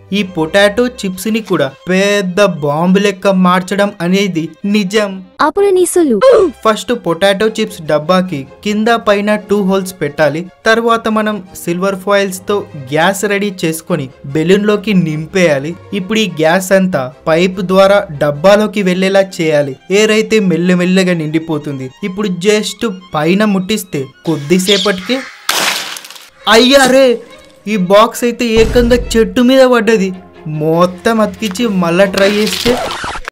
ఈ potato chips ని కూడా పెద్ద బాంబు లెక్క మార్చడం అనేది నిజం అప్పుడు నీ సొల్లు ఫస్ట్ పొటాటో చిప్స్ డబ్బాకి కింద పైన టూ హోల్స్ పెట్టాలి తర్వాత మనం సిల్వర్ ఫాయిల్స్ తో గ్యాస్ రెడీ చేసుకొని బెలూన్ లోకి నింపేయాలి ఇప్పుడు ఈ గ్యాస్ అంతా పైప్ ద్వారా డబ్బాలోకి వెళ్ళేలా చేయాలి ఎయిర్ అయితే మెల్లమెల్లగా నిండిపోతుంది ఇప్పుడు జస్ట్ పైన ముట్టిస్తే కొద్దిసేపటికే అయ్యారే ఈ బాక్స్ అయితే ఏకంగా చెట్టు మీద పడ్డది మొత్తం అతికించి మళ్ళా ట్రై చేస్తే